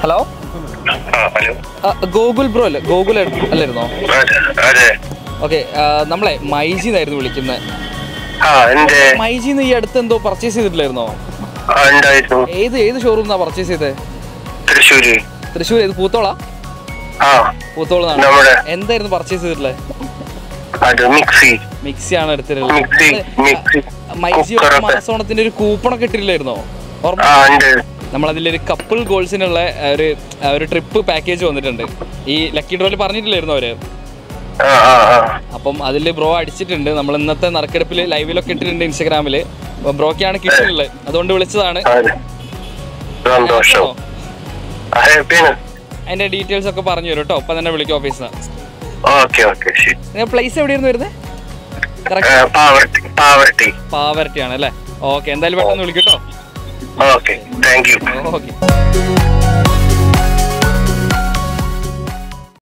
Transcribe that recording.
hello ആ hello ആ, Gokul bro അല്ലേ ഗോകുൽ അല്ലായിരുന്നോ അതെ അതെ ഓക്കെ നമ്മളെ മൈജി എന്നായിരുന്നു വിളിക്കുന്നത് ആ എന്റെ മൈജിന്ന് ഈ അടുത്ത് എന്തോ പർച്ചേസ് ചെയ്തിട്ടില്ലായിരുന്നോ ആ, ഉണ്ടായിരുന്നു ഏത് ഏത് ഷോറൂം എന്നാ പർച്ചേസ് ചെയ്തത് തൃശ്ശൂര് തൃശ്ശൂർ ഏത് പൂത്തോളാ ആ പൂത്തോളാണ് നമ്മുടെ എന്തായിരുന്നു പർച്ചേസ് ചെയ്തിട്ടുള്ളത് അത് മിക്സി മിക്സി ആണ് മിക്സി എടുത്തിട്ടുള്ളത് മിക്സി മൈജി കുക്കറൊക്കെ മാസോണത്തിന്റെ ഒരു കൂപ്പണൊക്കെ ഇട്ടിട്ടില്ലായിരുന്നോ ഓർമ്മ ആ ഉണ്ട് നമ്മളതിലൊരു കപ്പിൾ ഗോൾസിനുള്ള ഒരു ഒരു ട്രിപ്പ് പാക്കേജ് വന്നിട്ടുണ്ട് ഈ ലക്കി ഡ്രോയിൽ പറഞ്ഞിട്ടില്ലായിരുന്നു അവര് ആ ആ ആ അപ്പം അതിൽ ബ്രോ അടിച്ചിട്ടുണ്ട് നമ്മൾ ഇന്നത്തെ നറുക്കെടുപ്പിൽ ലൈവിലൊക്കെ ഇട്ടിട്ടുണ്ട് ഇൻസ്റ്റാഗ്രാമിൽ അപ്പോൾ ബ്രോക്കാണ് കിട്ടിയിട്ടുള്ളത് അതുകൊണ്ട് വിളിച്ചതാണ് അതെ സന്തോഷം ആ, ഹാപ്പിയാണ് അതിന്റെ ഡീറ്റെയിൽസ് ഒക്കെ പറഞ്ഞു തരും കേട്ടോ ഒപ്പം തന്നെ വിളിക്കും ഓഫീസിൽ ഓക്കെ ഓക്കെ ശരി നിങ്ങൾ പ്ലേസ് എവിടെയായിരുന്നു വരുന്നത് ആ, കറക്റ്റ് പാവർട്ടി പാവർട്ടി പാവരട്ടി ആണ് അല്ലേ ഓക്കെ എന്തായാലും പെട്ടെന്ന് വിളിക്കും കേട്ടോ ഓക്കെ താങ്ക് യു ഓക്കെ